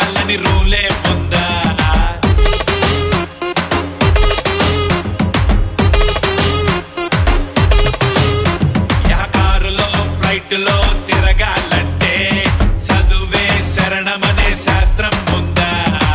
చెయ్యాలని రూలే ఉందా యా కారులో ఫ్లైట్ లో తిరగాలంటే చదువే శరణమనే శాస్త్రం ఉందా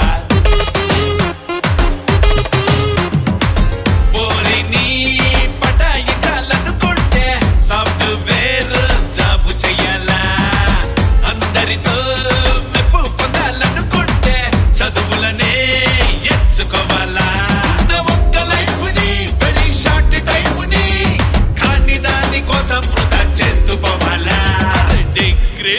పోరిని పటాయించాలనుకుంటే సాఫ్ట్వేర్ జాబు చెయ్యాలా అందరితో మెప్పు పొందాలనుకుంటే చదువులనే ఎంచుకోవాలా ఉన్న ఒక్క లైఫ్ ని వెరీ షార్ట్ టైం ని కానీ దాని కోసం వృధా చేస్తూ పోవాలా డిగ్రీ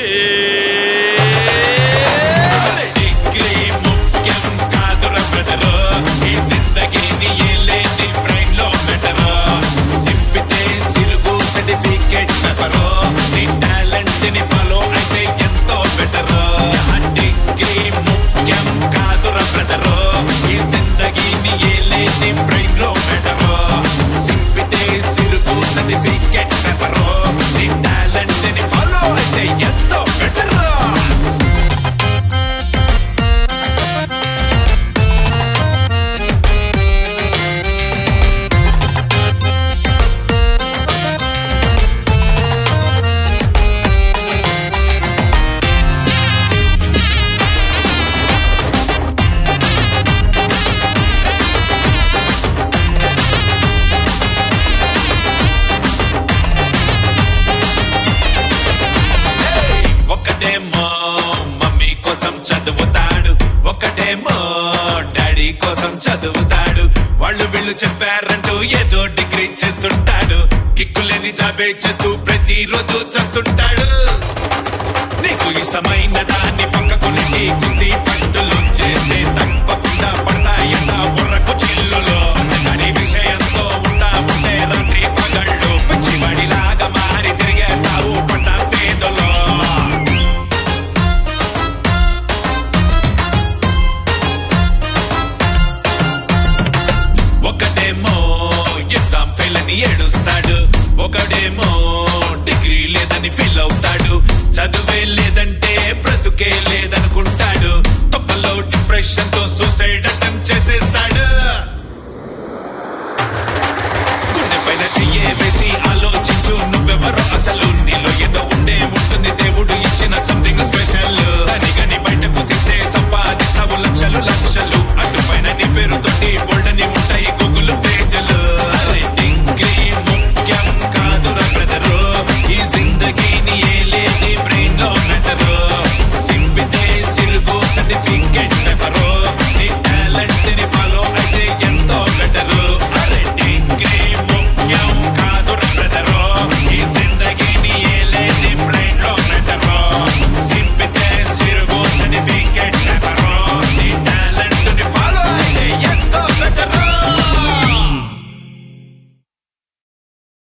డిగ్రీ ముఖ్యం కాదురా బ్రదరు ఈ జిందగీని ఏలేని బ్రెయిన్ లో బెటరు సింపితే సిలుగు సర్టిఫికెట్ ఎవరో నీ టాలెంట్ ని ఫాలో అయితే ఎంతో బెటరు డిగ్రీ ముఖ్యం కాదురా బ్రదరు ఈ జిందగీని ఏలేని బ్రెయిన్ లో బెటరు సింపితే సిలుగు సర్టిఫికెట్ ఎవరో నీ టాలెంట్ ని ఫాలో అయితే ఎంతో బెటరు ఒకటేమో మమ్మీ కోసం చదువుతాడు ఒకటేమో డాడీ కోసం చదువుతాడు వాళ్ళు వీళ్ళు చెప్పారంటూ ఏదో డిగ్రీ చేస్తుంటాడు కిక్కులేని జాబే చేస్తూ ప్రతిరోజు చేస్తుంటాడు నీకు ఇష్టమైన దాన్ని పక్కకు నెట్టి కుస్తీ పండులు చేస్తే తప్పకుండా పడతాయన్న బుర్రకు చిల్లులో దాని విషయంతో ఉంటా ఉంటే రాత్రి పగళ్ళు పిచ్చివాడిలాగా మారి తిరిగేస్తావు పట్ట పేదలో ఒకటేమో ఎగ్జామ్ ఫెయిల్ అని ఏడుస్తాడు ఒకడేమో డిగ్రీ లేదని ఫీల్ అవుతాడు చదువే